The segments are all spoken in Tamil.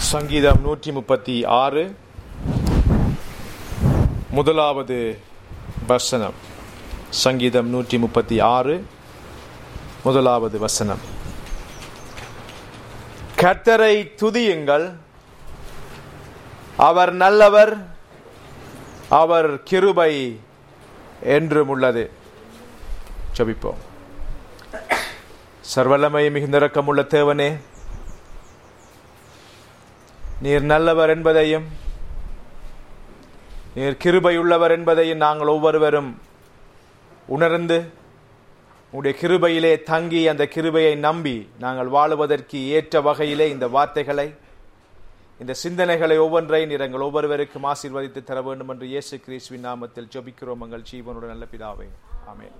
சங்கீதம் நூற்றி முப்பத்தி ஆறு முதலாவது வசனம் சங்கீதம் நூற்றி முப்பத்தி ஆறு முதலாவது வசனம் கர்த்தரை துதியுங்கள் அவர் நல்லவர் அவர் கிருபை என்றும் உள்ளது ஜெபிப்போம் சர்வல்லமை மிகுந்த இரக்கமுள்ள தேவனே நீர் நல்லவர் என்பதையும் நீர் கிருபையுள்ளவர் என்பதையும் நாங்கள் ஒவ்வொருவரும் உணர்ந்து உடைய கிருபையிலே தங்கி அந்த கிருபையை நம்பி நாங்கள் வாழுவதற்கு ஏற்ற வகையிலே இந்த வார்த்தைகளை இந்த சிந்தனைகளை ஒவ்வொன்றை நீர் எங்கள் ஒவ்வொருவருக்கும் ஆசீர்வதித்து தர வேண்டும் என்று இயேசு கிறிஸ்துவின் நாமத்தில் ஜெபிக்கிறோம் எங்கள் ஜீவனுடைய நல்ல பிதாவே ஆமென்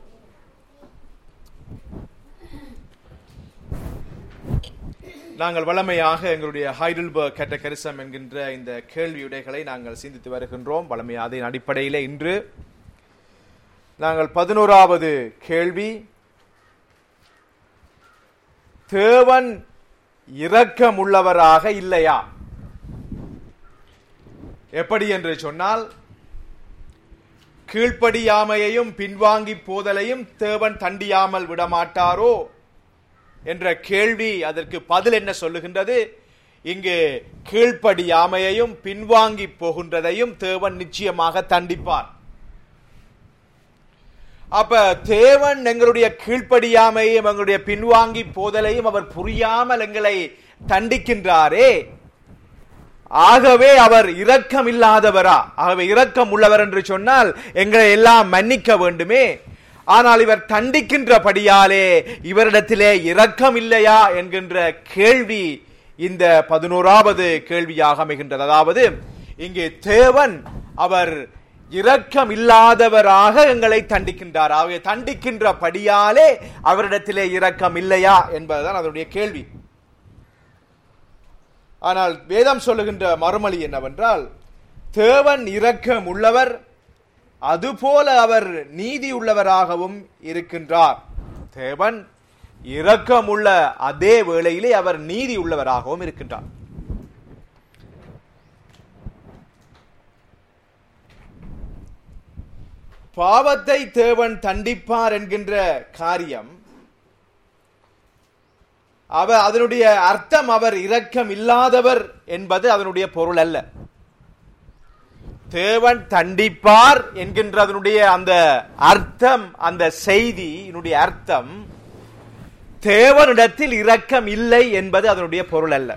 நாங்கள் வளமையாக எங்களுடைய ஹைடல்பர்க் கேட்டகரிசம் என்கின்ற இந்த கேள்வியுடைகளை நாங்கள் சிந்தித்து வருகின்றோம் வளமை அதன் அடிப்படையிலே இன்று நாங்கள் பதினோராவது கேள்வி தேவன் இரக்கமுள்ளவராக இல்லையா எப்படி என்று சொன்னால் கீழ்ப்படியாமையையும் பின்வாங்கி போதலையும் தேவன் தண்டியாமல் விடமாட்டாரோ என்ற கேள்வி அதற்கு பதில் என்ன சொல்லுகின்றது இங்கு கீழ்ப்படியாமையையும் பின்வாங்கி போகின்றதையும் தேவன் நிச்சயமாக தண்டிப்பார் அப்ப தேவன் எங்களுடைய கீழ்ப்படியாமையும் எங்களுடைய பின்வாங்கி போதலையும் அவர் புரியாமல் எங்களை தண்டிக்கின்றாரே ஆகவே அவர் இரக்கம் இல்லாதவரா ஆகவே இரக்கம் உள்ளவர் என்று சொன்னால் எங்களை எல்லாம் மன்னிக்க வேண்டுமே ஆனால் இவர் தண்டிக்கின்றபடியாலே இவரிடத்திலே இரக்கம் இல்லையா என்கின்ற கேள்வி இந்த பதினோராவது கேள்வியாக அமைகின்றது அதாவது இங்கே தேவன் அவர் இரக்கம் இல்லாதவராக எங்களை தண்டிக்கின்றார் ஆகவே தண்டிக்கின்றபடியாலே அவரிடத்திலே இரக்கம் இல்லையா என்பதுதான் அதனுடைய கேள்வி ஆனால் வேதம் சொல்லுகின்ற மறுமொழி என்னவென்றால் தேவன் இரக்கம் உள்ளவர் அதுபோல அவர் நீதி உள்ளவராகவும் இருக்கின்றார் தேவன் இரக்கமுள்ள அதே வேளையிலே அவர் நீதி உள்ளவராகவும் இருக்கின்றார் பாவத்தை தேவன் தண்டிப்பார் என்கின்ற காரியம் அவர் அதனுடைய அர்த்தம் அவர் இரக்கம் இல்லாதவர் என்பது அதனுடைய பொருள் அல்ல தேவன் தண்டிப்பார் என்கின்ற அதனுடைய அந்த அர்த்தம் அந்த செய்தி அர்த்தம் தேவனிடத்தில் இரக்கம் இல்லை என்பது அதனுடைய பொருள் அல்ல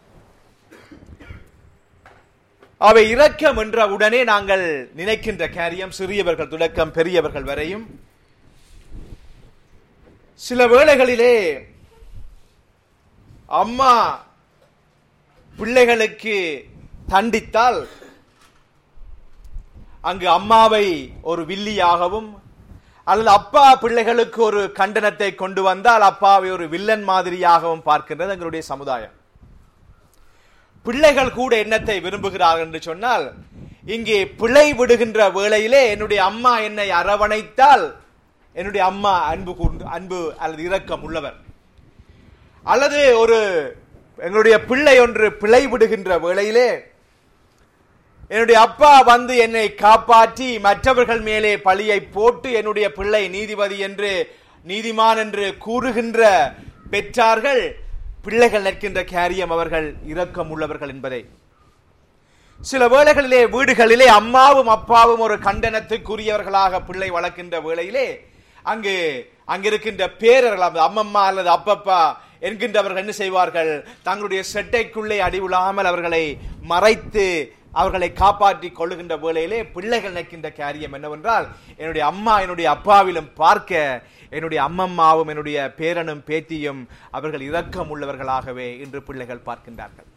அவை இரக்கம் என்ற உடனே நாங்கள் நினைக்கின்ற காரியம் சிறியவர்கள் தொடக்கம் பெரியவர்கள் வரையும் சில வேளைகளிலே அம்மா பிள்ளைகளுக்கு தண்டித்தால் அங்கு அம்மாவை ஒரு வில்லியாகவும் அல்லது அப்பா பிள்ளைகளுக்கு ஒரு கண்டனத்தை கொண்டு வந்தால் அப்பாவை ஒரு வில்லன் மாதிரியாகவும் பார்க்கின்றது எங்களுடைய சமுதாயம் பிள்ளைகள் கூட என்னத்தை விரும்புகிறார்கள் என்று சொன்னால் இங்கே பிழை விடுகின்ற வேளையிலே என்னுடைய அம்மா என்னை அரவணைத்தால் என்னுடைய அம்மா அன்பு கூர்ந்து அன்பு அல்லது இரக்கம் உள்ளவர் அல்லது ஒரு எங்களுடைய பிள்ளை ஒன்று பிழை விடுகின்ற வேளையிலே என்னுடைய அப்பா வந்து என்னை காப்பாற்றி மற்றவர்கள் மேலே பழியை போட்டு என்னுடைய பிள்ளை நீதிபதி என்று நீதிமான் என்று கூறுகின்ற பெற்றார்கள் பிள்ளைகள் நிற்கின்ற காரியம் அவர்கள் இரக்கம் உள்ளவர்கள் என்பதை சில வேளைகளிலே வீடுகளிலே அம்மாவும் அப்பாவும் ஒரு கண்டனத்துக்குரியவர்களாக பிள்ளை வளர்க்கின்ற வேளையிலே அங்கு அங்கிருக்கின்ற பேரர்கள் அம்மம்மா அல்லது அப்பப்பா என்கின்றவர்கள் என்ன செய்வார்கள் தங்களுடைய செட்டைக்குள்ளே அடிவிழாமல் அவர்களை மறைத்து அவர்களை காப்பாற்றி கொள்ளுகின்ற வேளையிலே பிள்ளைகள் நிற்கின்ற காரியம் என்னவென்றால் என்னுடைய அம்மா என்னுடைய அப்பாவிலும் பார்க்க என்னுடைய அம்மம்மாவும் என்னுடைய பேரனும் பேத்தியும் அவர்கள் இரக்கம் உள்ளவர்களாகவே இன்று பிள்ளைகள் பார்க்கின்றார்கள்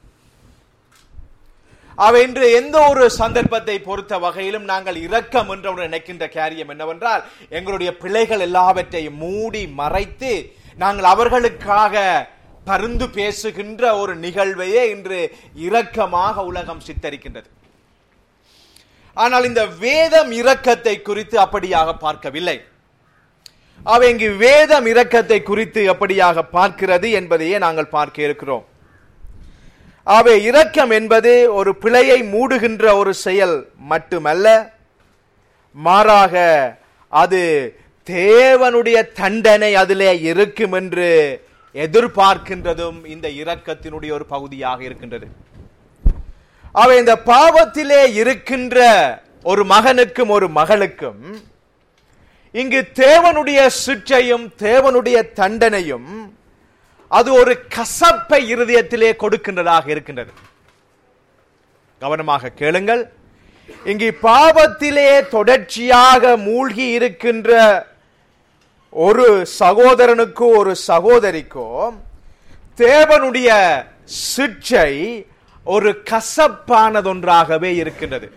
அவை இன்று எந்த ஒரு சந்தர்ப்பத்தை பொறுத்த வகையிலும் நாங்கள் இரக்கம் என்று நினைக்கின்ற காரியம் என்னவென்றால் எங்களுடைய பிள்ளைகள் எல்லாவற்றையும் மூடி மறைத்து நாங்கள் அவர்களுக்காக பருந்து பேசுகின்ற ஒரு நிகழ்வையே இன்று இரக்கமாக உலகம் சித்தரிக்கின்றது ஆனால் இந்த வேதம் இரக்கத்தை குறித்து அப்படியாக பார்க்கவில்லை அவை இங்கு வேதம் இரக்கத்தை குறித்து எப்படியாக பார்க்கிறது என்பதையே நாங்கள் பார்க்க இருக்கிறோம் ஆகவே இரக்கம் என்பது ஒரு பிழையை மூடுகின்ற ஒரு செயல் மட்டுமல்ல மாறாக அது தேவனுடைய தண்டனை அதிலே இருக்கும் என்று எதிர்பார்க்கின்றதும் இந்த இரக்கத்தினுடைய ஒரு பகுதியாக இருக்கின்றது அவை இந்த பாவத்திலே இருக்கின்ற ஒரு மகனுக்கும் ஒரு மகளுக்கும் இங்கு தேவனுடைய சிற்றையும் தேவனுடைய தண்டனையும் அது ஒரு கசப்பை இருதயத்திலே கொடுக்கின்றதாக இருக்கின்றது கவனமாக கேளுங்கள் இங்கு பாவத்திலே தொடர்ச்சியாக மூழ்கி இருக்கின்ற ஒரு சகோதரனுக்கோ ஒரு சகோதரிக்கோ தேவனுடைய சிற்றை ஒரு கசப்பானதொன்றாகவே இருக்கின்றது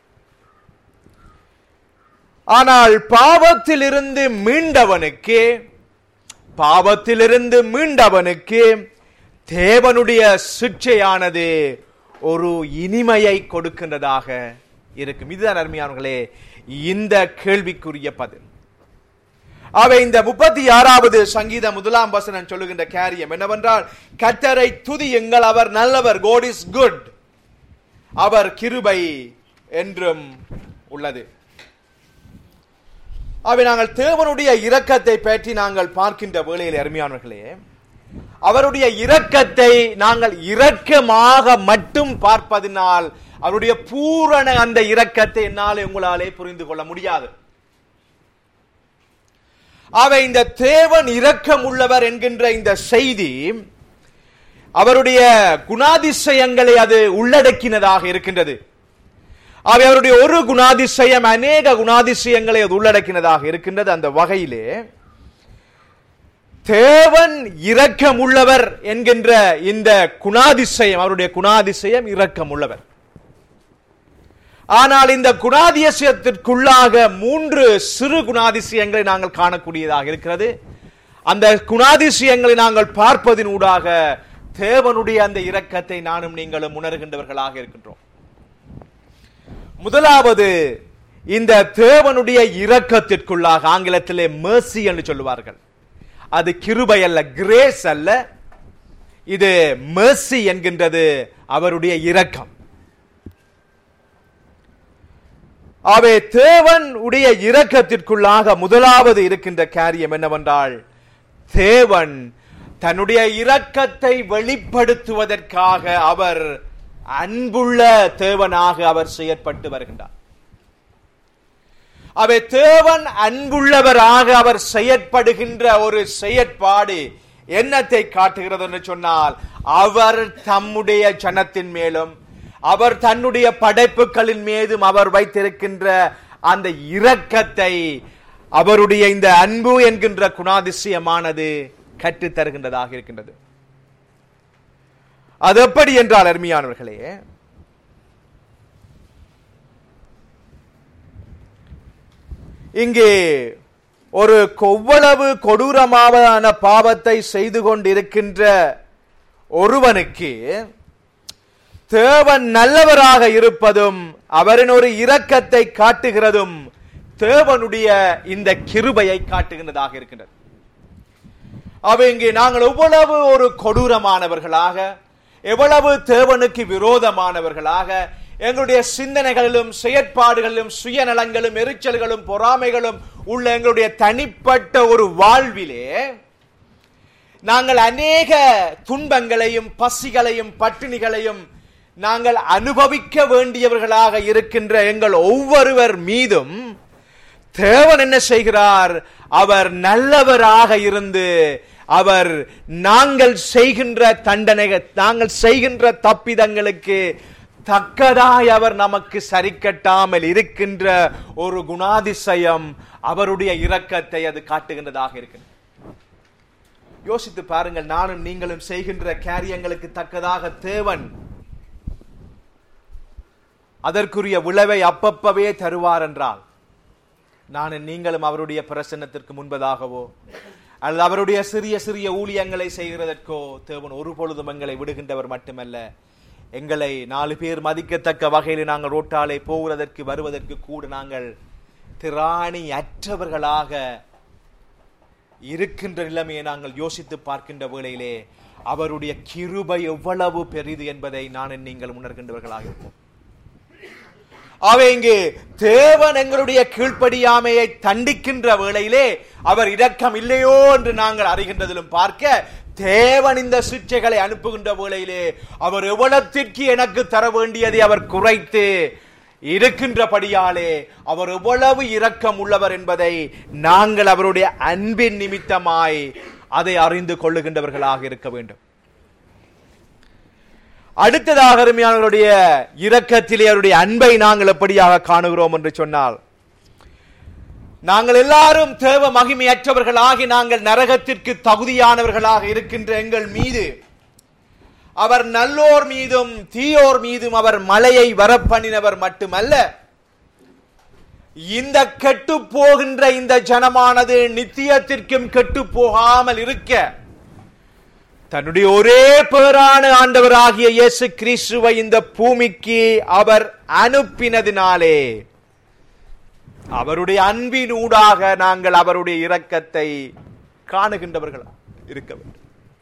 ஆனால் பாவத்திலிருந்து மீண்டவனுக்கு பாவத்திலிருந்து மீண்டவனுக்கு தேவனுடைய சிற்றையானது ஒரு இனிமையை கொடுக்கின்றதாக இருக்கும் இதுதான் அருமையானவர்களே இந்த கேள்விக்குரிய பதில் அவை இந்த முப்பத்தி ஆறாவது சங்கீத முதலாம் வசனம் சொல்லுகின்ற காரியம் என்னவென்றால் கத்தரை துதியுங்கள் அவர் நல்லவர் கோட் இஸ் குட் அவர் கிருபை என்றும் உள்ளது அவை நாங்கள் தேவனுடைய இரக்கத்தை பற்றி நாங்கள் பார்க்கின்ற வேளையில் அருமையானவர்களே அவருடைய இரக்கத்தை நாங்கள் இரக்கமாக மட்டும் பார்ப்பதினால் அவருடைய பூரண அந்த இரக்கத்தை என்னால் உங்களாலே புரிந்து கொள்ள முடியாது அவை இந்த தேவன் இரக்கம் உள்ளவர் என்கின்ற இந்த செய்தி அவருடைய குணாதிசயங்களை அது உள்ளடக்கினதாக இருக்கின்றது அவை அவருடைய ஒரு குணாதிசயம் அநேக குணாதிசயங்களை அது உள்ளடக்கினதாக இருக்கின்றது அந்த வகையிலே தேவன் இரக்கம் உள்ளவர் என்கின்ற இந்த குணாதிசயம் அவருடைய குணாதிசயம் இரக்கம் உள்ளவர் ஆனால் இந்த குணாதிசயத்திற்குள்ளாக மூன்று சிறு குணாதிசயங்களை நாங்கள் காணக்கூடியதாக இருக்கிறது அந்த குணாதிசயங்களை நாங்கள் பார்ப்பதின் ஊடாக தேவனுடைய அந்த இரக்கத்தை நானும் நீங்களும் உணர்கின்றவர்களாக இருக்கின்றோம் முதலாவது இந்த தேவனுடைய இரக்கத்திற்குள்ளாக ஆங்கிலத்திலே mercy என்று சொல்லுவார்கள் அது கிருபை அல்ல கிரேஸ் அல்ல இது mercy என்கின்றது அவருடைய இரக்கம் அவை தேவன் உடைய இரக்கத்திற்குள்ளாக முதலாவது இருக்கின்ற காரியம் என்னவென்றால் தேவன் தன்னுடைய இரக்கத்தை வெளிப்படுத்துவதற்காக அவர் அன்புள்ள தேவனாக அவர் செயற்பட்டு வருகின்றார் அவை தேவன் அன்புள்ளவராக அவர் செயற்படுகின்ற ஒரு செயற்பாடு என்னத்தை காட்டுகிறது என்று சொன்னால் அவர் தம்முடைய ஜனத்தின் மேலும் அவர் தன்னுடைய படைப்புகளின் மீதும் அவர் வைத்திருக்கின்ற அந்த இரக்கத்தை அவருடைய இந்த அன்பு என்கின்ற குணாதிசயமானது கற்றுத் தருகின்றதாக இருக்கின்றது அது எப்படி என்றால் அருமையானவர்களே இங்கே ஒரு கொவ்வளவு கொடூரமான பாவத்தை செய்து கொண்டிருக்கின்ற ஒருவனுக்கு தேவன் நல்லவராக இருப்பதும் அவரின் ஒரு இரக்கத்தை காட்டுகிறதும் தேவனுடைய இந்த கிருபையை காட்டுகின்றதாக இருக்கின்றது அவை இங்கே நாங்கள் எவ்வளவு ஒரு கொடூரமானவர்களாக எவ்வளவு தேவனுக்கு விரோதமானவர்களாக எங்களுடைய சிந்தனைகளிலும் செயற்பாடுகளிலும் சுயநலங்களும் எரிச்சல்களும் பொறாமைகளும் உள்ள எங்களுடைய தனிப்பட்ட ஒரு வாழ்விலே நாங்கள் அநேக துன்பங்களையும் பசிகளையும் பட்டினிகளையும் நாங்கள் அனுபவிக்க வேண்டியவர்களாக இருக்கின்ற எங்கள் ஒவ்வொருவர் மீதும் தேவன் என்ன செய்கிறார் அவர் நல்லவராக இருந்து அவர் நாங்கள் செய்கின்ற தண்டனை நாங்கள் செய்கின்ற தப்பிதங்களுக்கு தக்கதாய் அவர் நமக்கு சரி கட்டாமல் இருக்கின்ற ஒரு குணாதிசயம் அவருடைய இரக்கத்தை அது காட்டுகின்றதாக இருக்கிறது யோசித்து பாருங்கள் நானும் நீங்களும் செய்கின்ற காரியங்களுக்கு தக்கதாக தேவன் அதற்குரிய விளைவை அப்பப்பவே தருவார் என்றால் நான் நீங்களும் அவருடைய பிரசன்னத்திற்கு முன்பதாகவோ அல்லது அவருடைய சிறிய சிறிய ஊழியங்களை செய்கிறதற்கோ தேவன் ஒரு பொழுதும் எங்களை விடுகின்றவர் மட்டுமல்ல எங்களை நாலு பேர் மதிக்கத்தக்க வகையில் நாங்கள் ரோட்டாலே போகிறதற்கு வருவதற்கு கூட நாங்கள் திராணி அற்றவர்களாக இருக்கின்ற நிலைமையை நாங்கள் யோசித்து பார்க்கின்ற வேளையிலே அவருடைய கிருபை எவ்வளவு பெரிது என்பதை நான் நீங்கள் உணர்கின்றவர்களாக இருப்போம் அவை இங்கு தேவன் எங்களுடைய கீழ்ப்படியாமையை தண்டிக்கின்ற வேளையிலே அவர் இரக்கம் இல்லையோ என்று நாங்கள் அறிகின்றதிலும் பார்க்க தேவன் இந்த சிற்றைகளை அனுப்புகின்ற வேளையிலே அவர் எவ்வளத்திற்கு எனக்கு தர வேண்டியதை அவர் குறைத்து இருக்கின்றபடியாலே அவர் எவ்வளவு இரக்கம் உள்ளவர் என்பதை நாங்கள் அவருடைய அன்பின் நிமித்தமாய் அதை அறிந்து கொள்ளுகின்றவர்களாக இருக்க வேண்டும் அடுத்ததாக அருமையானவருடைய இரக்கத்திலே அவருடைய அன்பை நாங்கள் எப்படியாக காணுகிறோம் என்று சொன்னால் நாங்கள் எல்லாரும் தேவ மகிமையற்றவர்களாகி நாங்கள் நரகத்திற்கு தகுதியானவர்களாக இருக்கின்ற எங்கள் மீது அவர் நல்லோர் மீதும் தீயோர் மீதும் அவர் மலையை வரப்பண்ணினவர் மட்டுமல்ல இந்த கெட்டு போகின்ற இந்த ஜனமானது நித்தியத்திற்கும் கெட்டு போகாமல் இருக்க தன்னுடைய ஒரே பேரான ஆண்டவராகிய இயேசு கிறிஸ்துவை இந்த பூமிக்கு அவர் அனுப்பினதினாலே அவருடைய அன்பின் ஊடாக நாங்கள் அவருடைய இரக்கத்தை காணுகின்றவர்கள் இருக்க வேண்டும்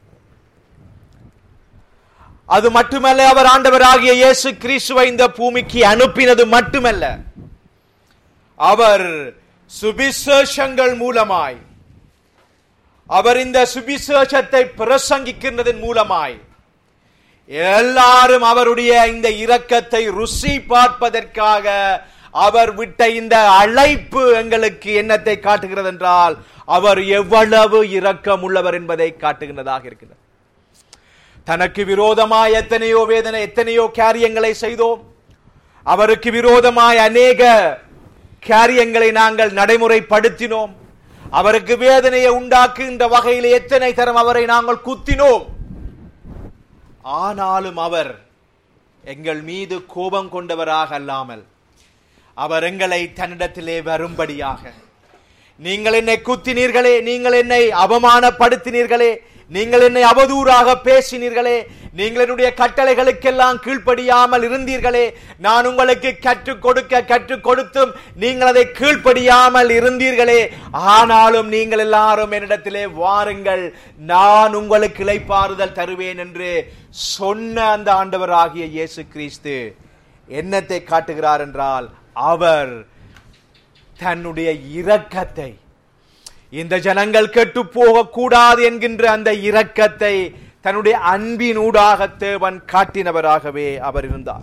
அது மட்டுமல்ல அவர் ஆண்டவராகிய இயேசு கிறிஸ்துவை இந்த பூமிக்கு அனுப்பினது மட்டுமல்ல அவர் சுபிசேஷங்கள் மூலமாய் அவர் இந்த சுபிசேஷத்தை பிரசங்கிக்கின்றதன் மூலமாய் எல்லாரும் அவருடைய இந்த இரக்கத்தை ருசி பார்ப்பதற்காக அவர் விட்ட இந்த அழைப்பு எங்களுக்கு என்னத்தை காட்டுகிறது என்றால் அவர் எவ்வளவு இரக்கம் உள்ளவர் என்பதை காட்டுகின்றதாக இருக்கிறது தனக்கு விரோதமாய் எத்தனையோ வேதனை எத்தனையோ காரியங்களை செய்தோம் அவருக்கு விரோதமாய் அநேக காரியங்களை நாங்கள் நடைமுறைப்படுத்தினோம் அவருக்கு வேதனையை உண்டாக்குகின்ற வகையில் எத்தனை தரம் அவரை நாங்கள் குத்தினோம் ஆனாலும் அவர் எங்கள் மீது கோபம் கொண்டவராக அல்லாமல் அவர் எங்களை தன்னிடத்திலே வரும்படியாக நீங்கள் என்னை குத்தினீர்களே நீங்கள் என்னை அவமானப்படுத்தினீர்களே நீங்கள் என்னை அவதூறாக பேசினீர்களே நீங்கள் என்னுடைய கட்டளைகளுக்கெல்லாம் கீழ்ப்படியாமல் இருந்தீர்களே நான் உங்களுக்கு கற்றுக் கொடுக்க கற்றுக் கொடுத்தும் நீங்கள் அதை கீழ்ப்படியாமல் இருந்தீர்களே ஆனாலும் நீங்கள் எல்லாரும் என்னிடத்திலே வாருங்கள் நான் உங்களுக்கு இளைப்பாறுதல் தருவேன் என்று சொன்ன அந்த ஆண்டவராகிய இயேசு கிறிஸ்து என்னத்தை காட்டுகிறார் என்றால் அவர் தன்னுடைய இரக்கத்தை இந்த ஜனங்கள் கெட்டு போகக்கூடாது என்கின்ற அந்த இரக்கத்தை தன்னுடைய அன்பின் ஊடாக தேவன் காட்டினவராகவே அவர் இருந்தார்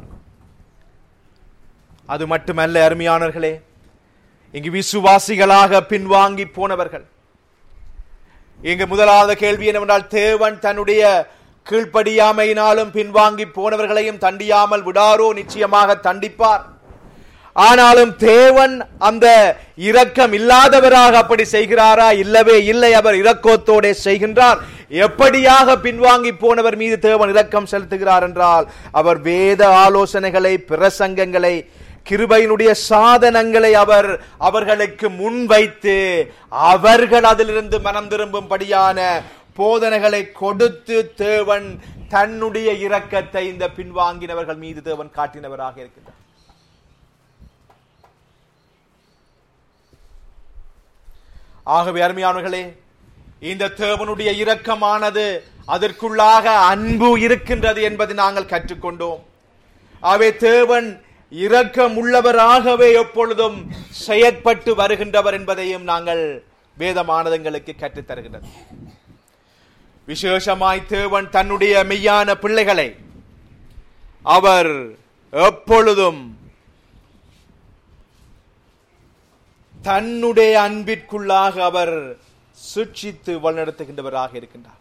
அது மட்டுமல்ல அருமையானவர்களே இங்கு விசுவாசிகளாக பின்வாங்கி போனவர்கள் இங்கு முதலாவது கேள்வி என்னவென்றால் தேவன் தன்னுடைய கீழ்ப்படியாமையினாலும் பின்வாங்கி போனவர்களையும் தண்டியாமல் விடாரோ நிச்சயமாக தண்டிப்பார் ஆனாலும் தேவன் அந்த இரக்கம் இல்லாதவராக அப்படி செய்கிறாரா இல்லவே இல்லை அவர் இரக்கத்தோட செய்கின்றார் எப்படியாக பின்வாங்கி போனவர் மீது தேவன் இரக்கம் செலுத்துகிறார் என்றால் அவர் வேத ஆலோசனைகளை பிரசங்கங்களை கிருபையினுடைய சாதனங்களை அவர் அவர்களுக்கு முன்வைத்து அவர்கள் அதிலிருந்து மனம் திரும்பும்படியான போதனைகளை கொடுத்து தேவன் தன்னுடைய இரக்கத்தை இந்த பின்வாங்கினவர்கள் மீது தேவன் காட்டினவராக இருக்கின்றார் ஆகவே அருமையானவர்களே இந்த தேவனுடைய இரக்கமானது அதற்குள்ளாக அன்பு இருக்கின்றது என்பதை நாங்கள் கற்றுக்கொண்டோம் ஆகவே தேவன் இரக்கம் உள்ளவராகவே எப்பொழுதும் செயற்பட்டு வருகின்றவர் என்பதையும் நாங்கள் வேதமானதங்களுக்கு கற்றுத் தருகின்றது விசேஷமாய் தேவன் தன்னுடைய மெய்யான பிள்ளைகளை அவர் எப்பொழுதும் தன்னுடைய அன்பிற்குள்ளாக அவர் சுட்சித்து வழிநடத்துகின்றவராக இருக்கின்றார்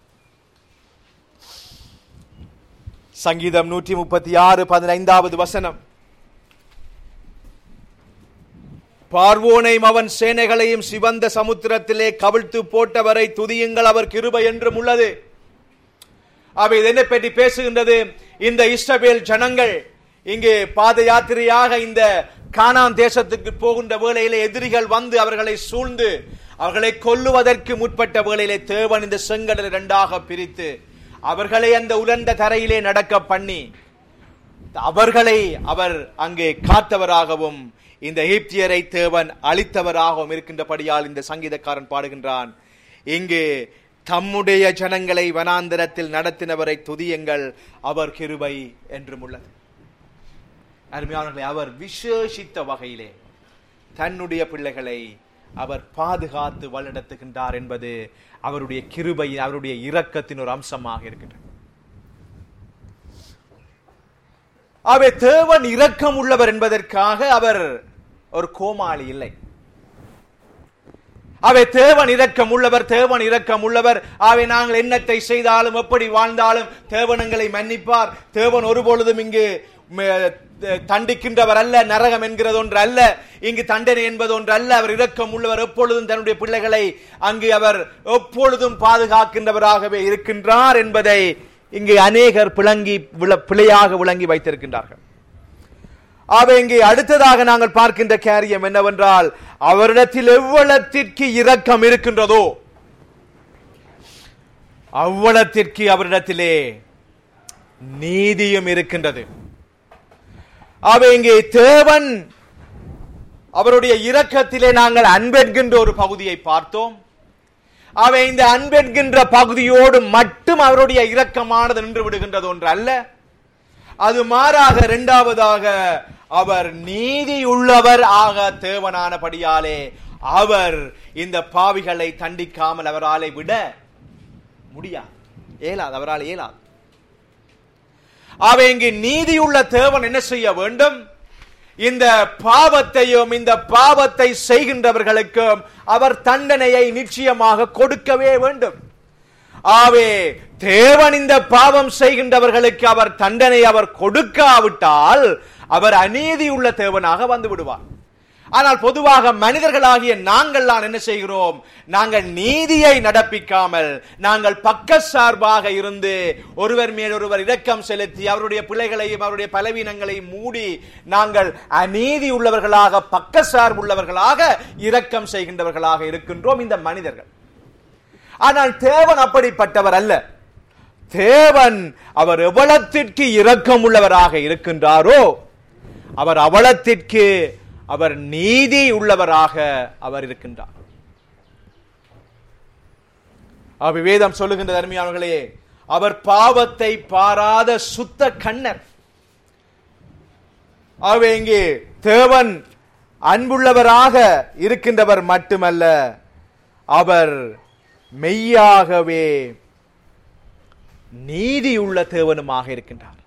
சங்கீதம் நூற்றி முப்பத்தி ஆறு பதினைந்தாவது வசனம் பார்வோனையும் அவன் சேனைகளையும் சிவந்த சமுத்திரத்திலே கவிழ்த்து போட்டவரை துதியுங்கள் அவர் கிருபை என்றும் உள்ளது அவை இதனை பற்றி பேசுகின்றது இந்த இஸ்ரவேல் ஜனங்கள் இங்கே பாத யாத்திரையாக இந்த கானான் தேசத்துக்கு போகின்ற வேளையிலே எதிரிகள் வந்து அவர்களை சூழ்ந்து அவர்களை கொல்லுவதற்கு முற்பட்ட வேளையிலே தேவன் இந்த செங்கடலை இரண்டாக பிரித்து அவர்களை அந்த உலர்ந்த தரையிலே நடக்க பண்ணி அவர்களை அவர் அங்கே காத்தவராகவும் இந்த எகிப்தியரை தேவன் அழித்தவராகவும் இருக்கின்றபடியால் இந்த சங்கீதக்காரன் பாடுகின்றான் இங்கு தம்முடைய ஜனங்களை வனாந்தரத்தில் நடத்தினவரை துதியுங்கள் அவர் கிருபை என்றும் உள்ளது அருமையானவர்களே அவர் விசேஷித்த வகையிலே தன்னுடைய பிள்ளைகளை அவர் பாதுகாத்து வழிநடத்துகின்றார் என்பது அவருடைய கிருபை அவருடைய இரக்கத்தின் ஒரு அம்சமாக இருக்கின்றது அவை தேவன் இரக்கம் உள்ளவர் என்பதற்காக அவர் ஒரு கோமாளி இல்லை அவை தேவன் இரக்கம் உள்ளவர் தேவன் இரக்கம் உள்ளவர் அவை நாங்கள் என்னத்தை செய்தாலும் எப்படி வாழ்ந்தாலும் தேவனங்களை மன்னிப்பார் தேவன் ஒருபொழுதும் இங்கு ம- தண்டிக்கின்றவர் அல்ல நரகம் என்கிறது ஒன்று அல்ல இங்கு தண்டனை என்பது ஒன்று அல்ல அவர் இரக்கம் உள்ளவர் எப்பொழுதும் தன்னுடைய பிள்ளைகளை அங்கு அவர் எப்பொழுதும் பாதுகாக்கின்றவராகவே இருக்கின்றார் என்பதை இங்கு அநேகர் விளங்கி விள- பிழையாக விளங்கி வைத்திருக்கின்றார்கள் ஆக இங்கே அடுத்ததாக நாங்கள் பார்க்கின்ற காரியம் என்னவென்றால் அவரிடத்தில் எவ்வளத்திற்கு இரக்கம் இருக்கின்றதோ அவ்வளத்திற்கு அவரிடத்திலே நீதியும் இருக்கின்றது ஆக இங்கே தேவன் அவருடைய இரக்கத்திலே நாங்கள் அன்பென்கின்ற ஒரு பகுதியை பார்த்தோம் அவை இந்த அன்பென்கின்ற பகுதியோடு மட்டும் அவருடைய இரக்கமானது நின்று விடுகின்றது ஒன்று அல்ல அது மாறாக இரண்டாவதாக அவர் நீதி உள்ளவர் ஆக தேவனானபடியாலே அவர் இந்த பாவிகளை தண்டிக்காமல் அவராலே விட முடியாது இயலாது அவரால் இயலாது அவை இங்கு நீதியுள்ள தேவன் என்ன செய்ய வேண்டும் இந்த பாவத்தையும் இந்த பாவத்தை செய்கின்றவர்களுக்கும் அவர் தண்டனையை நிச்சயமாக கொடுக்கவே வேண்டும் ஆவே தேவன் இந்த பாவம் செய்கின்றவர்களுக்கு அவர் தண்டனை அவர் கொடுக்காவிட்டால் அவர் அநீதி உள்ள தேவனாக வந்து விடுவார் ஆனால் பொதுவாக மனிதர்களாகிய நாங்கள் தான் என்ன செய்கிறோம் நாங்கள் நீதியை நடப்பிக்காமல் நாங்கள் பக்க சார்பாக இருந்து ஒருவர் மேல் ஒருவர் இரக்கம் செலுத்தி அவருடைய பிள்ளைகளையும் அவருடைய பலவீனங்களையும் மூடி நாங்கள் அநீதி உள்ளவர்களாக பக்க சார்புள்ளவர்களாக இரக்கம் செய்கின்றவர்களாக இருக்கின்றோம் இந்த மனிதர்கள் ஆனால் தேவன் அப்படிப்பட்டவர் அல்ல தேவன் அவர் எவ்வளத்திற்கு இரக்கம் உள்ளவராக இருக்கின்றாரோ அவர் அவலத்திற்கு அவர் நீதி உள்ளவராக அவர் இருக்கின்றார் அவர் வேதம் சொல்லுகின்ற அருமையானவர்களே அவர் பாவத்தை பாராத சுத்த கண்ணர் ஆகவே இங்கே தேவன் அன்புள்ளவராக இருக்கின்றவர் மட்டுமல்ல அவர் மெய்யாகவே நீதியுள்ள தேவனுமாக இருக்கின்றார்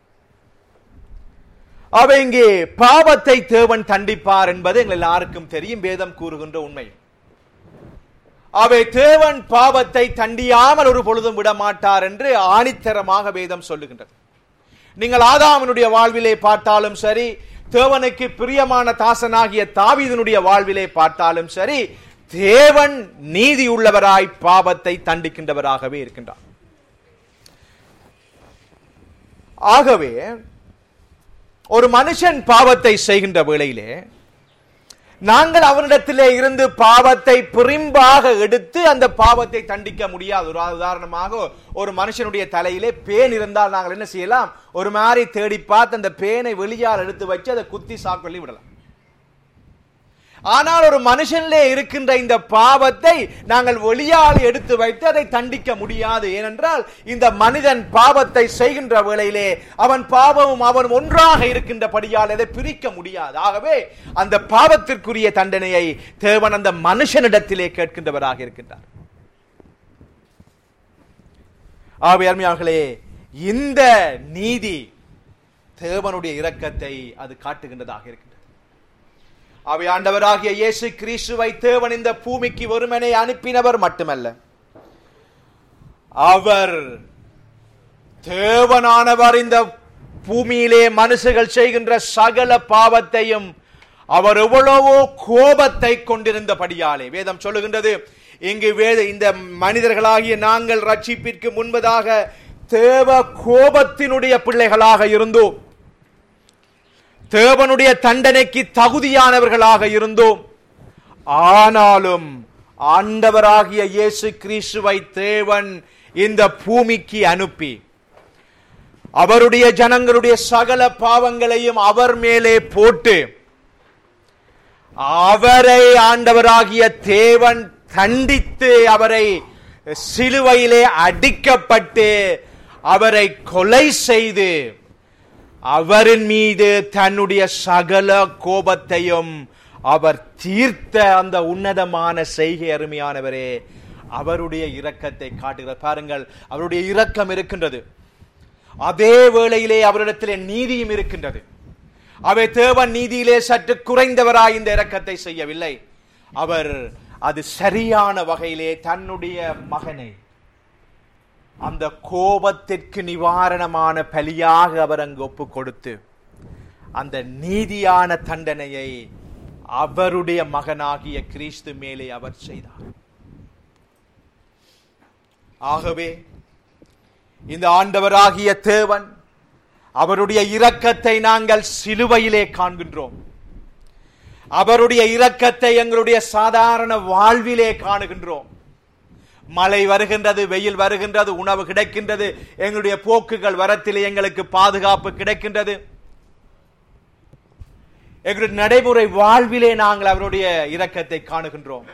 அவை இங்கே பாவத்தை தேவன் தண்டிப்பார் என்பது எங்கள் எல்லாருக்கும் தெரியும் வேதம் கூறுகின்ற உண்மை அவை தேவன் பாவத்தை தண்டியாமல் ஒரு பொழுதும் விட மாட்டார் என்று ஆணித்தரமாக வேதம் சொல்லுகின்றது நீங்கள் ஆதாமனுடைய வாழ்விலே பார்த்தாலும் சரி தேவனுக்கு பிரியமான தாசனாகிய தாவீதனுடைய வாழ்விலே பார்த்தாலும் சரி தேவன் நீதி உள்ளவராய் பாவத்தை தண்டிக்கின்றவராகவே இருக்கின்றார் ஆகவே ஒரு மனுஷன் பாவத்தை செய்கின்ற வேளையிலே நாங்கள் அவனிடத்திலே இருந்து பாவத்தை பிரிம்பாக எடுத்து அந்த பாவத்தை தண்டிக்க முடியாது ஒரு உதாரணமாக ஒரு மனுஷனுடைய தலையிலே பேன் இருந்தால் நாங்கள் என்ன செய்யலாம் ஒரு மாதிரி தேடி பார்த்து அந்த பேனை வெளியால் எடுத்து வச்சு அதை குத்தி சாக்கொள்ளி விடலாம் ஆனால் ஒரு மனுஷனிலே இருக்கின்ற இந்த பாவத்தை நாங்கள் வெளியால் எடுத்து வைத்து அதை தண்டிக்க முடியாது ஏனென்றால் இந்த மனிதன் பாவத்தை செய்கின்ற வேளையிலே அவன் பாவமும் அவன் ஒன்றாக இருக்கின்றபடியால் அதை பிரிக்க முடியாது ஆகவே அந்த பாவத்திற்குரிய தண்டனையை தேவன் அந்த மனுஷனிடத்திலே கேட்கின்றவராக இருக்கின்றார் ஆகவே அருமையார்களே இந்த நீதி தேவனுடைய இரக்கத்தை அது காட்டுகின்றதாக இருக்கின்றது அவை ஆண்டவராகிய இயேசு கிறிஸ்துவை தேவன் இந்த பூமிக்கு ஒருமனை அனுப்பினவர் மட்டுமல்ல அவர் தேவனானவர் இந்த பூமியிலே மனுஷர்கள் செய்கின்ற சகல பாவத்தையும் அவர் எவ்வளவோ கோபத்தை கொண்டிருந்தபடியாலே வேதம் சொல்லுகின்றது இங்கு வேத இந்த மனிதர்களாகிய நாங்கள் ரட்சிப்பிற்கு முன்பதாக தேவ கோபத்தினுடைய பிள்ளைகளாக இருந்தோம் தேவனுடைய தண்டனைக்கு தகுதியானவர்களாக இருந்தோம் ஆனாலும் ஆண்டவராகிய இயேசு கிறிஸ்துவை தேவன் இந்த பூமிக்கு அனுப்பி அவருடைய ஜனங்களுடைய சகல பாவங்களையும் அவர் மேலே போட்டு அவரை ஆண்டவராகிய தேவன் தண்டித்து அவரை சிலுவையிலே அடிக்கப்பட்டு அவரை கொலை செய்து அவரின் மீது தன்னுடைய சகல கோபத்தையும் அவர் தீர்த்த அந்த உன்னதமான செய்கை அருமையானவரே அவருடைய இரக்கத்தை காட்டுகிறார் பாருங்கள் அவருடைய இரக்கம் இருக்கின்றது அதே வேளையிலே அவரிடத்திலே நீதியும் இருக்கின்றது அவை தேவன் நீதியிலே சற்று குறைந்தவராய் இந்த இரக்கத்தை செய்யவில்லை அவர் அது சரியான வகையிலே தன்னுடைய மகனை அந்த கோபத்திற்கு நிவாரணமான பலியாக அவர் அங்கு ஒப்பு கொடுத்து அந்த நீதியான தண்டனையை அவருடைய மகனாகிய கிறிஸ்து மேலே அவர் செய்தார் ஆகவே இந்த ஆண்டவராகிய தேவன் அவருடைய இரக்கத்தை நாங்கள் சிலுவையிலே காண்கின்றோம் அவருடைய இரக்கத்தை எங்களுடைய சாதாரண வாழ்விலே காணுகின்றோம் மழை வருகின்றது வெயில் வருகின்றது உணவு கிடைக்கின்றது எங்களுடைய போக்குகள் வரத்திலே எங்களுக்கு பாதுகாப்பு கிடைக்கின்றது எங்களுடைய நடைமுறை வாழ்விலே நாங்கள் அவருடைய இரக்கத்தை காணுகின்றோம்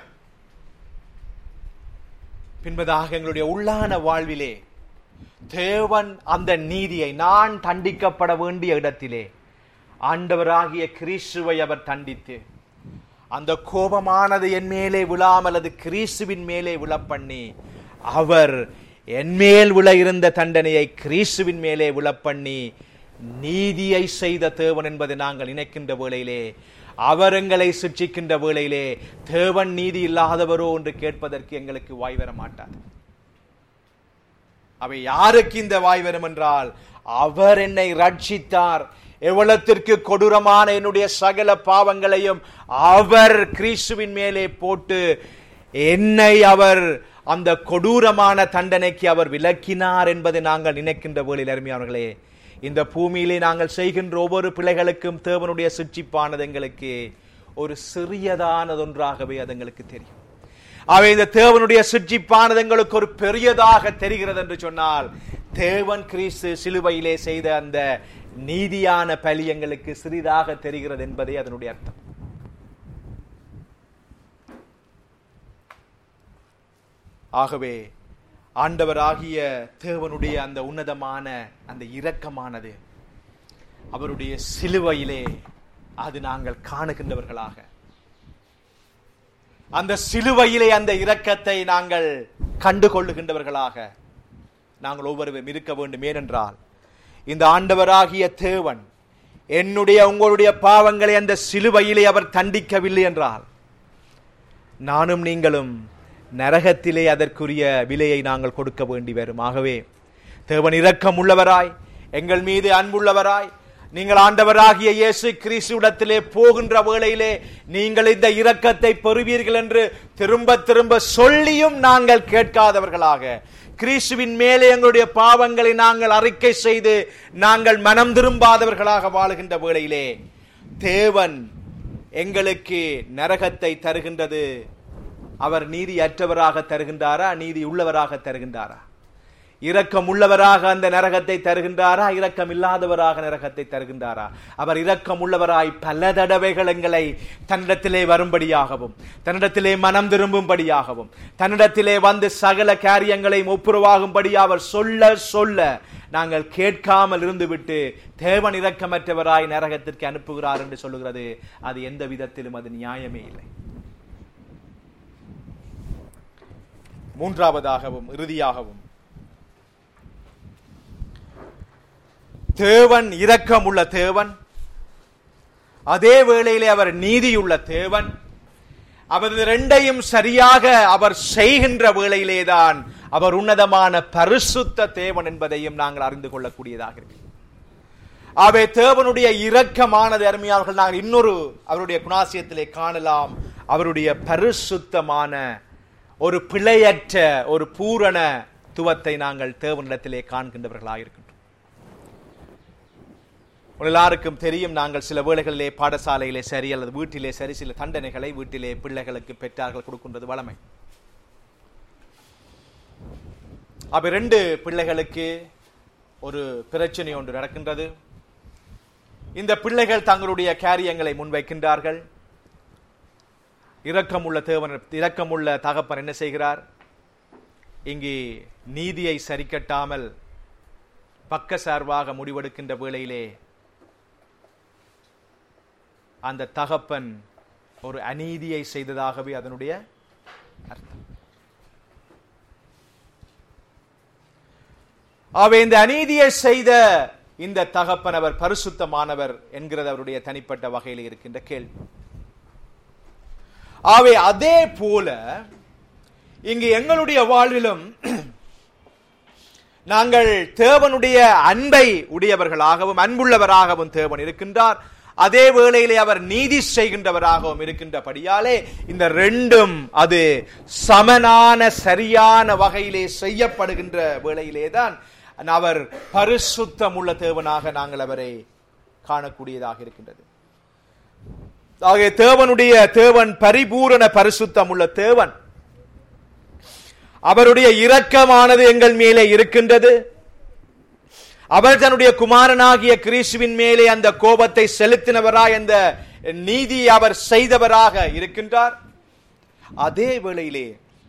பின்பதாக எங்களுடைய உள்ளான வாழ்விலே தேவன் அந்த நீதியை நான் தண்டிக்கப்பட வேண்டிய இடத்திலே ஆண்டவராகிய கிறிஸ்துவை அவர் தண்டித்து அந்த கோபமானது என் மேலே விழாமல் அது கிறிஸ்துவின் மேலே விழப்பண்ணி அவர் என் மேல் விழ இருந்த தண்டனையை கிறிஸ்துவின் மேலே விழப்பண்ணி நீதியை செய்த தேவன் என்பதை நாங்கள் நினைக்கின்ற வேளையிலே அவர் எங்களை சிக்ஷிக்கின்ற வேளையிலே தேவன் நீதி இல்லாதவரோ என்று கேட்பதற்கு எங்களுக்கு வாய் வர மாட்டார் அவை யாருக்கு இந்த வாய் வரும் என்றால் அவர் என்னை ரட்சித்தார் எவ்வளத்திற்கு கொடூரமான என்னுடைய சகல பாவங்களையும் அவர் கிறிஸ்துவின் மேலே போட்டு என்னை அவர் அந்த கொடூரமான தண்டனைக்கு அவர் விலக்கினார் என்பதை நாங்கள் நினைக்கின்ற வேளையில் அருமையானவர்களே இந்த பூமியிலே நாங்கள் செய்கின்ற ஒவ்வொரு பிள்ளைகளுக்கும் தேவனுடைய சிற்றிப்பானது எங்களுக்கு ஒரு சிறியதானதொன்றாகவே அது எங்களுக்கு தெரியும் அவை இந்த தேவனுடைய சிற்றிப்பானது எங்களுக்கு ஒரு பெரியதாக தெரிகிறது என்று சொன்னால் தேவன் கிறிஸ்து சிலுவையிலே செய்த அந்த நீதியான பலி எங்களுக்கு சிறிதாக தெரிகிறது என்பதே அதனுடைய அர்த்தம் ஆகவே ஆண்டவராகிய தேவனுடைய அந்த உன்னதமான அந்த இரக்கமானது அவருடைய சிலுவையிலே அது நாங்கள் காணுகின்றவர்களாக அந்த சிலுவையிலே அந்த இரக்கத்தை நாங்கள் கண்டுகொள்ளுகின்றவர்களாக நாங்கள் ஒவ்வொருவரும் இருக்க வேண்டும் ஏனென்றால் இந்த ஆண்டவராகிய தேவன் என்னுடைய உங்களுடைய பாவங்களை அந்த சிலுவையிலே அவர் தண்டிக்கவில்லை என்றால் நானும் நீங்களும் நரகத்திலே அதற்குரிய விலையை நாங்கள் கொடுக்க வேண்டி வரும் ஆகவே தேவன் இரக்கம் உள்ளவராய் எங்கள் மீது அன்புள்ளவராய் நீங்கள் ஆண்டவராகிய இயேசு கிறிஸ்துவிடத்திலே போகின்ற வேளையிலே நீங்கள் இந்த இரக்கத்தை பெறுவீர்கள் என்று திரும்ப திரும்ப சொல்லியும் நாங்கள் கேட்காதவர்களாக கிறிஸ்துவின் மேலே எங்களுடைய பாவங்களை நாங்கள் அறிக்கை செய்து நாங்கள் மனம் திரும்பாதவர்களாக வாழுகின்ற வேளையிலே தேவன் எங்களுக்கு நரகத்தை தருகின்றது அவர் நீதி அற்றவராக தருகின்றாரா நீதி உள்ளவராக தருகின்றாரா இரக்கம் உள்ளவராக அந்த நரகத்தை தருகின்றாரா இரக்கம் இல்லாதவராக நரகத்தை தருகின்றாரா அவர் இரக்கம் உள்ளவராய் பல தடவைகள் எங்களை தன்னிடத்திலே வரும்படியாகவும் தன்னிடத்திலே மனம் திரும்பும்படியாகவும் தன்னிடத்திலே வந்து சகல காரியங்களையும் ஒப்புரவாகும்படி அவர் சொல்ல சொல்ல நாங்கள் கேட்காமல் இருந்துவிட்டு தேவன் இரக்கமற்றவராய் நரகத்திற்கு அனுப்புகிறார் என்று சொல்லுகிறது அது எந்த விதத்திலும் அது நியாயமே இல்லை மூன்றாவதாகவும் இறுதியாகவும் தேவன் இரக்கம் உள்ள தேவன் அதே வேளையிலே அவர் நீதியுள்ள தேவன் அவர் ரெண்டையும் சரியாக அவர் செய்கின்ற வேளையிலேதான் அவர் உன்னதமான பரிசுத்த தேவன் என்பதையும் நாங்கள் அறிந்து கொள்ளக்கூடியதாக இருக்கு அவை தேவனுடைய இரக்கமானது அருமையாளர்கள் நாங்கள் இன்னொரு அவருடைய குணாசியத்திலே காணலாம் அவருடைய பரிசுத்தமான ஒரு பிழையற்ற ஒரு பூரண துவத்தை நாங்கள் தேவனிடத்திலே காண்கின்றவர்களாக இருக்கின்றோம் எல்லாருக்கும் தெரியும் நாங்கள் சில வேளைகளிலே பாடசாலையிலே சரி அல்லது வீட்டிலே சரி சில தண்டனைகளை வீட்டிலே பிள்ளைகளுக்கு பெற்றார்கள் கொடுக்கின்றது வளமை அப்ப ரெண்டு பிள்ளைகளுக்கு ஒரு பிரச்சனை ஒன்று நடக்கின்றது இந்த பிள்ளைகள் தங்களுடைய காரியங்களை முன்வைக்கின்றார்கள் இரக்கமுள்ள தேவன் இரக்கமுள்ள தகப்பன் என்ன செய்கிறார் இங்கு நீதியை சரிக்கட்டாமல் பக்க சார்பாக முடிவெடுக்கின்ற வேளையிலே அந்த தகப்பன் ஒரு அநீதியை செய்ததாகவே அதனுடைய அர்த்தம் அவை இந்த அநீதியை செய்த இந்த தகப்பன் அவர் பரிசுத்தமானவர் என்கிறது அவருடைய தனிப்பட்ட வகையில் இருக்கின்ற கேள்வி ஆகவே அதே போல இங்கு எங்களுடைய வாழ்விலும் நாங்கள் தேவனுடைய அன்பை உடையவர்களாகவும் அன்புள்ளவராகவும் தேவன் இருக்கின்றார் அதே வேளையிலே அவர் நீதி செய்கின்றவராகவும் இருக்கின்றபடியாலே இந்த ரெண்டும் அது சமனான சரியான வகையிலே செய்யப்படுகின்ற வேளையிலே தான் அவர் பரிசுத்தம் உள்ள தேவனாக நாங்கள் அவரை காணக்கூடியதாக இருக்கின்றது ஆகிய தேவனுடைய தேவன் பரிபூரண பரிசுத்தம் உள்ள தேவன் அவருடைய இரக்கமானது எங்கள் மேலே இருக்கின்றது அவர் தன்னுடைய குமாரனாகிய கிறிஸ்துவின் மேலே அந்த கோபத்தை செலுத்தினவராய் அந்த நீதி அவர் செய்தவராக இருக்கின்றார் அதே வேளையிலே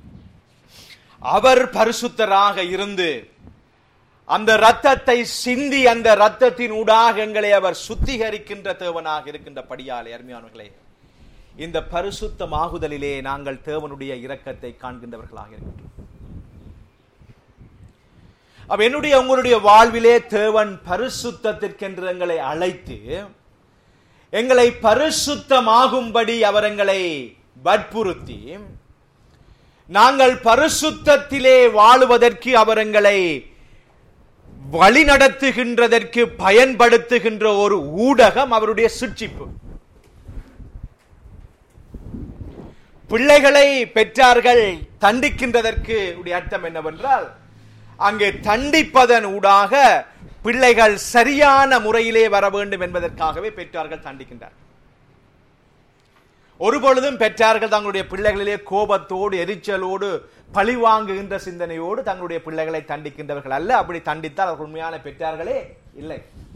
அவர் பரிசுத்தராக இருந்து அந்த ரத்தத்தை சிந்தி அந்த ரத்தத்தின் ஊடாக எங்களை அவர் சுத்திகரிக்கின்ற தேவனாக இருக்கின்ற படியாலே அருமையானவர்களே இந்த பரிசுத்தமாகுதலிலே நாங்கள் தேவனுடைய இரக்கத்தை காண்கின்றவர்களாக இருக்கின்றோம் அப்ப என்னுடைய உங்களுடைய வாழ்விலே தேவன் பரிசுத்தத்திற்கென்று எங்களை அழைத்து எங்களை பரிசுத்தமாகும்படி அவர் எங்களை வற்புறுத்தி நாங்கள் பரிசுத்தத்திலே வாழுவதற்கு அவர் எங்களை வழிநடத்துகின்றதற்கு பயன்படுத்துகின்ற ஒரு ஊடகம் அவருடைய சிற்சிப்பு பிள்ளைகளை பெற்றார்கள் தண்டிக்கின்றதற்கு உடைய அர்த்தம் என்னவென்றால் அங்கே தண்டிப்பதன் ஊடாக பிள்ளைகள் சரியான முறையிலே வர வேண்டும் என்பதற்காகவே பெற்றார்கள் தண்டிக்கின்றார் ஒருபொழுதும் பெற்றார்கள் தங்களுடைய பிள்ளைகளிலே கோபத்தோடு எரிச்சலோடு பழி வாங்குகின்ற சிந்தனையோடு தங்களுடைய பிள்ளைகளை தண்டிக்கின்றவர்கள் அல்ல அப்படி தண்டித்தால் அவர்கள் உண்மையான பெற்றார்களே இல்லை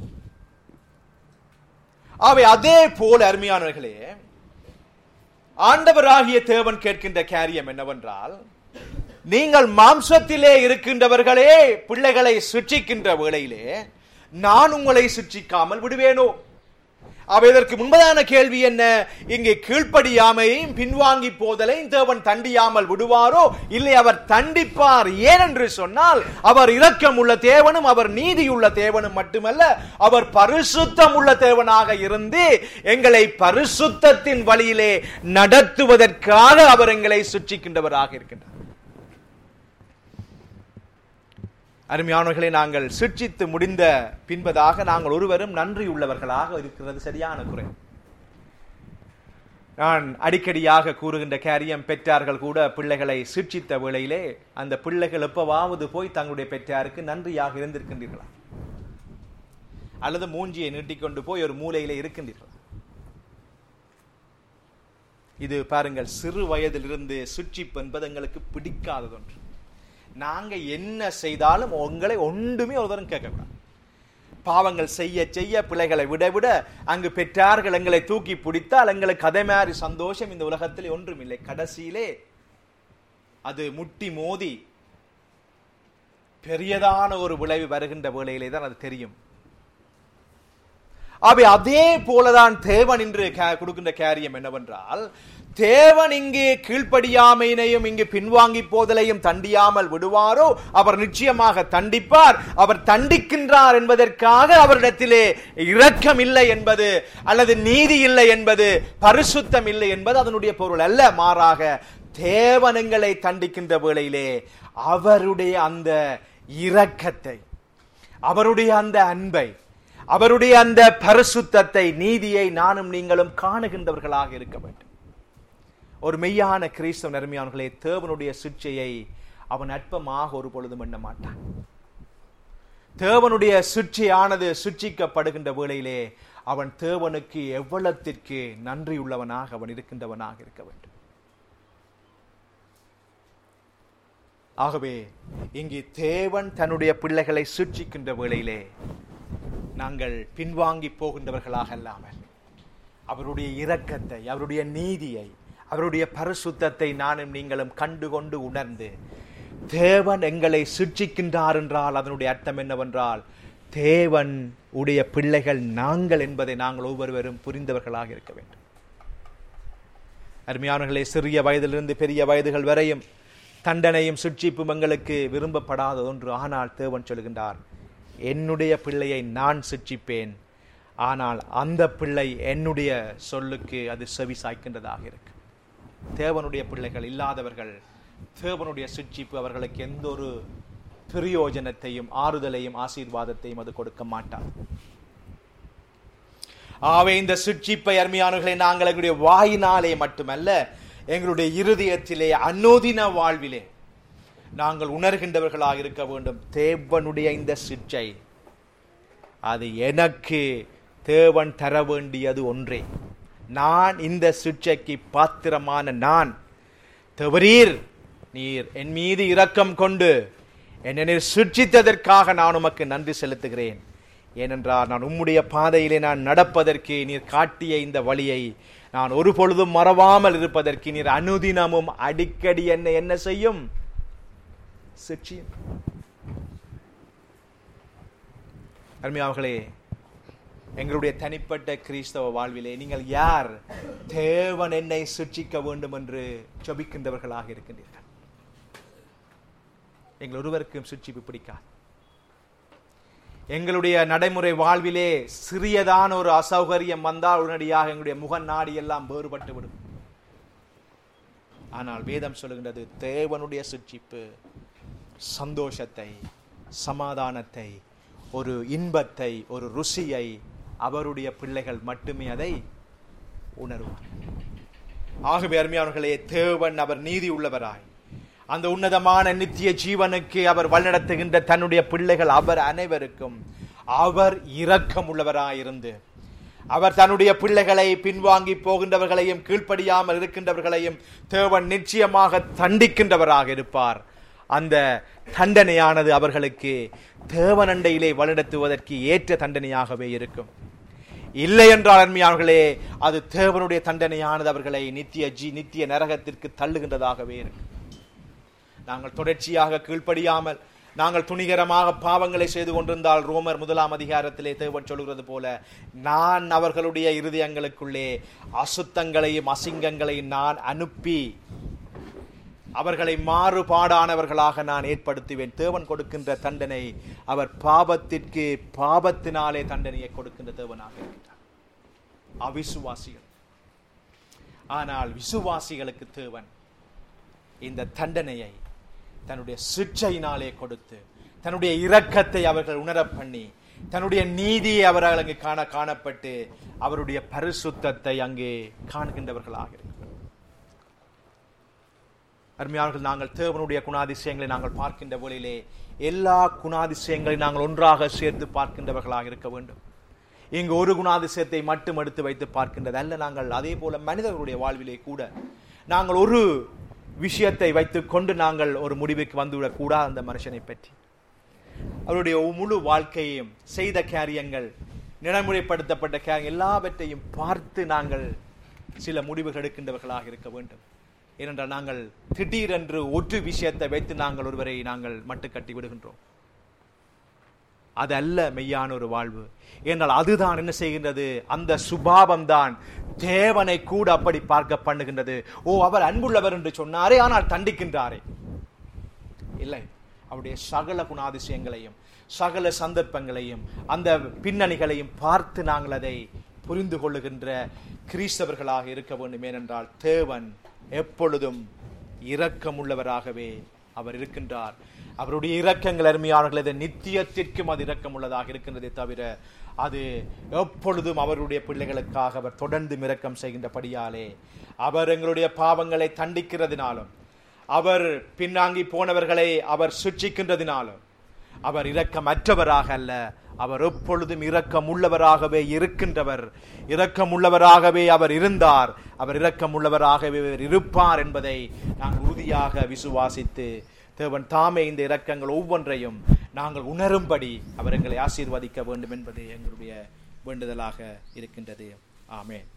அவை அதே போல அருமையானவர்களே ஆண்டவராகிய தேவன் கேட்கின்ற காரியம் என்னவென்றால் நீங்கள் மாம்சத்திலே இருக்கின்றவர்களே பிள்ளைகளை சிற்றிக்கின்ற வேளையிலே நான் உங்களை சிற்றிக்காமல் விடுவேனோ அவை இதற்கு முன்பதான கேள்வி என்ன இங்கே கீழ்ப்படியாமையும் பின்வாங்கி போதலையும் தேவன் தண்டியாமல் விடுவாரோ இல்லை அவர் தண்டிப்பார் ஏனென்று சொன்னால் அவர் இரக்கம் உள்ள தேவனும் அவர் நீதியுள்ள தேவனும் மட்டுமல்ல அவர் பரிசுத்தம் உள்ள தேவனாக இருந்து எங்களை பரிசுத்தத்தின் வழியிலே நடத்துவதற்காக அவர் எங்களை சுற்றிக்கின்றவராக இருக்கின்றார் அருமையானவர்களை நாங்கள் சிற்சித்து முடிந்த பின்பதாக நாங்கள் ஒருவரும் நன்றி உள்ளவர்களாக இருக்கிறது சரியான குறை நான் அடிக்கடியாக கூறுகின்ற காரியம் பெற்றார்கள் கூட பிள்ளைகளை சிற்சித்த வேளையிலே அந்த பிள்ளைகள் எப்பவாவது போய் தங்களுடைய பெற்றாருக்கு நன்றியாக இருந்திருக்கின்றீர்களா அல்லது மூஞ்சியை நீட்டிக்கொண்டு போய் ஒரு மூலையிலே இருக்கின்றீர்களா இது பாருங்கள் சிறு வயதிலிருந்து சுற்றிப்பு என்பது எங்களுக்கு பிடிக்காததொன்று நாங்க என்ன செய்தாலும் உங்களை ஒன்றுமே ஒரு தரம் கேட்கக்கூடாது பாவங்கள் செய்ய செய்ய பிள்ளைகளை விட விட அங்கு பெற்றார்கள் எங்களை தூக்கி பிடித்தால் எங்களுக்கு அதே மாதிரி சந்தோஷம் இந்த உலகத்தில் ஒன்றும் இல்லை கடைசியிலே அது முட்டி மோதி பெரியதான ஒரு விளைவு வருகின்ற வேளையிலே தான் அது தெரியும் அவை அதே போலதான் தேவன் இன்று கொடுக்கின்ற காரியம் என்னவென்றால் தேவன் இங்கே கீழ்ப்படியாமையினையும் இங்கு பின்வாங்கி போதலையும் தண்டியாமல் விடுவாரோ அவர் நிச்சயமாக தண்டிப்பார் அவர் தண்டிக்கின்றார் என்பதற்காக அவரிடத்திலே இரக்கம் இல்லை என்பது அல்லது நீதி இல்லை என்பது பரிசுத்தம் இல்லை என்பது அதனுடைய பொருள் அல்ல மாறாக தேவனங்களை தண்டிக்கின்ற வேளையிலே அவருடைய அந்த இரக்கத்தை அவருடைய அந்த அன்பை அவருடைய அந்த பரிசுத்தத்தை நீதியை நானும் நீங்களும் காணுகின்றவர்களாக இருக்க வேண்டும் ஒரு மெய்யான கிறிஸ்தவ நெருமையானர்களே தேவனுடைய சிற்சையை அவன் அற்பமாக ஒரு பொழுதும் எண்ண மாட்டான் தேவனுடைய சிற்சையானது சிற்சிக்கப்படுகின்ற வேளையிலே அவன் தேவனுக்கு எவ்வளத்திற்கு நன்றியுள்ளவனாக அவன் இருக்கின்றவனாக இருக்க வேண்டும் ஆகவே இங்கே தேவன் தன்னுடைய பிள்ளைகளை சிற்சிக்கின்ற வேளையிலே நாங்கள் பின்வாங்கி போகின்றவர்களாக அல்லாமல் அவருடைய இரக்கத்தை அவருடைய நீதியை அவருடைய பரிசுத்தத்தை நானும் நீங்களும் கண்டு கொண்டு உணர்ந்து தேவன் எங்களை சிட்சிக்கின்றார் என்றால் அதனுடைய அர்த்தம் என்னவென்றால் தேவன் உடைய பிள்ளைகள் நாங்கள் என்பதை நாங்கள் ஒவ்வொருவரும் புரிந்தவர்களாக இருக்க வேண்டும் அருமையானவர்களே சிறிய வயதிலிருந்து பெரிய வயதுகள் வரையும் தண்டனையும் சிட்சிப்பும் எங்களுக்கு விரும்பப்படாத ஒன்று ஆனால் தேவன் சொல்கின்றார் என்னுடைய பிள்ளையை நான் சிட்சிப்பேன் ஆனால் அந்த பிள்ளை என்னுடைய சொல்லுக்கு அது செவி சாய்க்கின்றதாக இருக்கு தேவனுடைய பிள்ளைகள் இல்லாதவர்கள் தேவனுடைய சிட்சிப்பு அவர்களுக்கு எந்த ஒரு பிரயோஜனத்தையும் ஆறுதலையும் ஆசீர்வாதத்தையும் அது கொடுக்க மாட்டார் ஆவே இந்த சிட்சிப்பை அருமையானவர்களை நாங்கள் எங்களுடைய வாயினாலே மட்டுமல்ல எங்களுடைய இருதயத்திலே அன்னோதின வாழ்விலே நாங்கள் உணர்கின்றவர்களாக இருக்க வேண்டும் தேவனுடைய இந்த சிற்றை அது எனக்கு தேவன் தர வேண்டியது ஒன்றே நான் இந்த சிற்றைக்கு பாத்திரமான நான் தவறீர் நீர் என் மீது இரக்கம் கொண்டு என்னை நீர் சிற்சித்ததற்காக நான் உமக்கு நன்றி செலுத்துகிறேன் ஏனென்றால் நான் உம்முடைய பாதையிலே நான் நடப்பதற்கு நீர் காட்டிய இந்த வழியை நான் ஒரு பொழுதும் மறவாமல் இருப்பதற்கு நீர் அனுதினமும் அடிக்கடி என்னை என்ன செய்யும் சிற்சியும் அருமையாவர்களே எங்களுடைய தனிப்பட்ட கிறிஸ்தவ வாழ்விலே நீங்கள் யார் தேவன் என்னை சிட்சிக்க வேண்டும் என்று ஜபிக்கின்றவர்களாக இருக்கின்றீர்கள் எங்கள் ஒருவருக்கும் சிட்சிப்பு பிடிக்காது எங்களுடைய நடைமுறை வாழ்விலே சிறியதான ஒரு அசௌகரியம் வந்தால் உடனடியாக எங்களுடைய முக நாடி எல்லாம் வேறுபட்டு விடும் ஆனால் வேதம் சொல்லுகின்றது தேவனுடைய சிட்சிப்பு சந்தோஷத்தை சமாதானத்தை ஒரு இன்பத்தை ஒரு ருசியை அவருடைய பிள்ளைகள் மட்டுமே அதை உணருவார் ஆகவே அருமையானவர்களே தேவன் அவர் நீதி உள்ளவராய் அந்த உன்னதமான நித்திய ஜீவனுக்கு அவர் வழிநடத்துகின்ற தன்னுடைய பிள்ளைகள் அவர் அனைவருக்கும் அவர் இரக்கம் உள்ளவராயிருந்து அவர் தன்னுடைய பிள்ளைகளை பின்வாங்கி போகின்றவர்களையும் கீழ்ப்படியாமல் இருக்கின்றவர்களையும் தேவன் நிச்சயமாக தண்டிக்கின்றவராக இருப்பார் அந்த தண்டனையானது அவர்களுக்கு தேவனண்டையிலே வழிநடத்துவதற்கு ஏற்ற தண்டனையாகவே இருக்கும் இல்லை என்றால் அருமையானவர்களே அது தேவனுடைய தண்டனையானது அவர்களை நித்திய ஜி நித்திய நரகத்திற்கு தள்ளுகின்றதாகவே இருக்கும் நாங்கள் தொடர்ச்சியாக கீழ்ப்படியாமல் நாங்கள் துணிகரமாக பாவங்களை செய்து கொண்டிருந்தால் ரோமர் முதலாம் அதிகாரத்திலே தேவன் சொல்கிறது போல நான் அவர்களுடைய இருதயங்களுக்குள்ளே அசுத்தங்களையும் அசிங்கங்களையும் நான் அனுப்பி அவர்களை மாறுபாடானவர்களாக நான் ஏற்படுத்துவேன் தேவன் கொடுக்கின்ற தண்டனை அவர் பாவத்திற்கு பாவத்தினாலே தண்டனையை கொடுக்கின்ற தேவனாக இருக்கிறார் அவிசுவாசிகள் ஆனால் விசுவாசிகளுக்கு தேவன் இந்த தண்டனையை தன்னுடைய சிற்றையினாலே கொடுத்து தன்னுடைய இரக்கத்தை அவர்கள் உணர பண்ணி தன்னுடைய நீதியை அவர்கள் அங்கு காண காணப்பட்டு அவருடைய பரிசுத்தத்தை அங்கே காண்கின்றவர்களாக இருக்கிறார் அருமையாளர்கள் நாங்கள் தேவனுடைய குணாதிசயங்களை நாங்கள் பார்க்கின்ற வேளையிலே எல்லா குணாதிசயங்களையும் நாங்கள் ஒன்றாக சேர்த்து பார்க்கின்றவர்களாக இருக்க வேண்டும் இங்கு ஒரு குணாதிசயத்தை மட்டும் எடுத்து வைத்து பார்க்கின்றது அல்ல நாங்கள் அதே போல மனிதர்களுடைய வாழ்விலே கூட நாங்கள் ஒரு விஷயத்தை வைத்துக் கொண்டு நாங்கள் ஒரு முடிவுக்கு வந்துவிடக் கூடாது அந்த மனுஷனை பற்றி அவருடைய முழு வாழ்க்கையையும் செய்த காரியங்கள் நடைமுறைப்படுத்தப்பட்ட காரியம் எல்லாவற்றையும் பார்த்து நாங்கள் சில முடிவுகள் எடுக்கின்றவர்களாக இருக்க வேண்டும் ஏனென்றால் நாங்கள் திடீரென்று ஒரு விஷயத்தை வைத்து நாங்கள் ஒருவரை நாங்கள் மட்டுக்கட்டி விடுகின்றோம் அது அல்ல மெய்யான ஒரு வாழ்வு என்றால் அதுதான் என்ன செய்கின்றது அந்த சுபாவம் தான் தேவனை கூட அப்படி பார்க்க பண்ணுகின்றது ஓ அவர் அன்புள்ளவர் என்று சொன்னாரே ஆனால் தண்டிக்கின்றாரே இல்லை அவருடைய சகல குணாதிசயங்களையும் சகல சந்தர்ப்பங்களையும் அந்த பின்னணிகளையும் பார்த்து நாங்கள் அதை புரிந்து கொள்ளுகின்ற கிறிஸ்தவர்களாக இருக்க வேண்டும் ஏனென்றால் தேவன் எப்பொழுதும் இரக்கமுள்ளவராகவே அவர் இருக்கின்றார் அவருடைய இரக்கங்கள் அருமையானவர்கள் அது நித்தியத்திற்கும் அது இரக்கம் உள்ளதாக இருக்கின்றதே தவிர அது எப்பொழுதும் அவருடைய பிள்ளைகளுக்காக அவர் தொடர்ந்து இரக்கம் செய்கின்றபடியாலே அவர் எங்களுடைய பாவங்களை தண்டிக்கிறதுனாலும் அவர் பின்னாங்கி போனவர்களை அவர் சுட்சிக்கின்றதினாலும் அவர் இரக்கமற்றவராக அல்ல அவர் எப்பொழுதும் இரக்கம் உள்ளவராகவே இருக்கின்றவர் இரக்கம் உள்ளவராகவே அவர் இருந்தார் அவர் இரக்கம் உள்ளவராகவே அவர் இருப்பார் என்பதை நான் உறுதியாக விசுவாசித்து தேவன் தாமே இந்த இரக்கங்கள் ஒவ்வொன்றையும் நாங்கள் உணரும்படி அவர் எங்களை ஆசீர்வதிக்க வேண்டும் என்பது எங்களுடைய வேண்டுதலாக இருக்கின்றது ஆமேன்